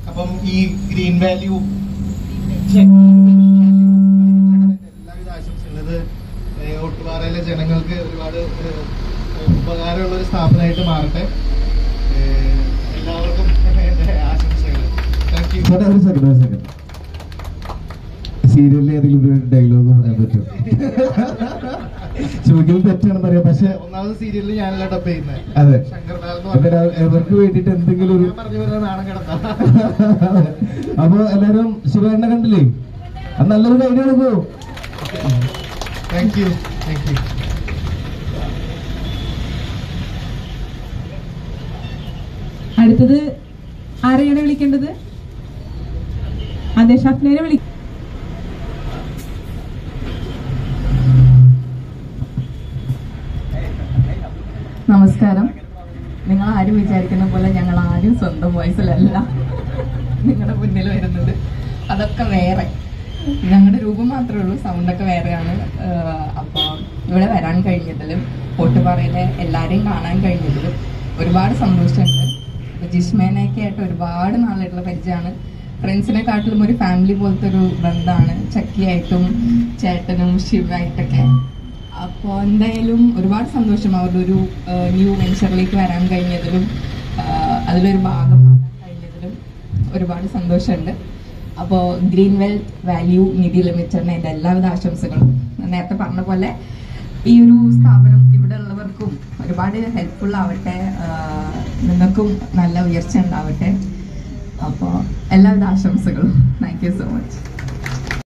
അപ്പം ഈ green value എല്ലാവിധ ആശംസകളും ഇത് ഏഹ്, ഒട്ടുപാറയിലെ ജനങ്ങൾക്ക് ഒരുപാട് ഏഹ്, ഉപകാരമുള്ള ഒരു സ്ഥാപനമായിട്ട് മാറട്ടെ ഏഹ്, എല്ലാവർക്കും എൻ്റെ ആശംസകൾ താങ്ക് യു ഇവിടെ ഒരു സെക്കൻഡ് ഒരു സെക്കൻഡ് സീരിയലിൽ ഏതെങ്കിലും ഒരു ഡയലോഗ് പറയാൻ പറ്റും ചോദിക്കുന്നത് തെറ്റാണെന്ന് അറിയാം പക്ഷെ ഒന്നാമത് സീരിയലിൽ ഞാനല്ല ഡബ് ചെയ്യുന്നത് അതെ ശങ്കർലാൽ എന്ന് എന്നിട്ട് പറഞ്ഞ- അവർക്ക് വേണ്ടിയിട്ട് എന്തെങ്കിലും ഒരു ഞാൻ പറഞ്ഞു വരുന്ന നാണം കിടന്ന അപ്പൊ എല്ലാരും ശിവേണ്ണ കണ്ടില്ലേ അത് നല്ലൊരു ഐഡിയ കൊടുക്കൂ താങ്ക് യു താങ്ക് യു അടുത്തത് ആരെയാണ് വിളിക്കേണ്ടത് അതെ ഷഫ്നേനെ വിളി നമസ്കാരം നിങ്ങൾ ആരും വിചാരിക്കുന്ന പോലെ ഞങ്ങൾ ആരും സ്വന്തം വോയിസിലല്ല നിങ്ങളുടെ മുന്നിൽ വരുന്നത് അതൊക്കെ വേറെ ഞങ്ങളുടെ രൂപം മാത്രമേ ഉള്ളൂ സൗണ്ടൊക്കെ വേറെയാണ് അപ്പോൾ ഇവിടെ വരാൻ കഴിഞ്ഞതിലും ഓട്ടുപാറയിലെ എല്ലാവരെയും കാണാൻ കഴിഞ്ഞതിലും ഒരുപാട് സന്തോഷമുണ്ട് അപ്പോൾ ജിഷ്മേനൊക്കെ ആയിട്ട് ഒരുപാട് നാളായിട്ടുള്ള പരിചയമാണ് ഫ്രണ്ട്സിനെക്കാട്ടിലും ഒരു ഫാമിലി പോലത്തെ ഒരു ബന്ധമാണ് ചക്കിയായിട്ടും ചേട്ടനും ശിവായിട്ടൊക്കെ അപ്പോൾ എന്തായാലും ഒരുപാട് സന്തോഷം അവരുടെ ഒരു ന്യൂ വെഞ്ചറിലേക്ക് വരാൻ കഴിഞ്ഞതിലും ആ, അതിലൊരു ഭാഗമാകാൻ കഴിഞ്ഞതിലും ഒരുപാട് സന്തോഷമുണ്ട് അപ്പോൾ ഗ്രീൻ വെൽത്ത് വാല്യൂ നിധി ലിമിറ്റഡിന് എൻ്റെ എല്ലാവിധ ആശംസകളും ഞാൻ നേരത്തെ പറഞ്ഞ പോലെ ഈ ഒരു സ്ഥാപനം ഇവിടെ ഉള്ളവർക്കും ഒരുപാട് ഹെൽപ്ഫുൾ ആവട്ടെ ആ, നിങ്ങൾക്കും നല്ല ഉയർച്ച ഉണ്ടാവട്ടെ അപ്പോൾ എല്ലാവിധ ആശംസകളും താങ്ക് യു സോ മച്ച്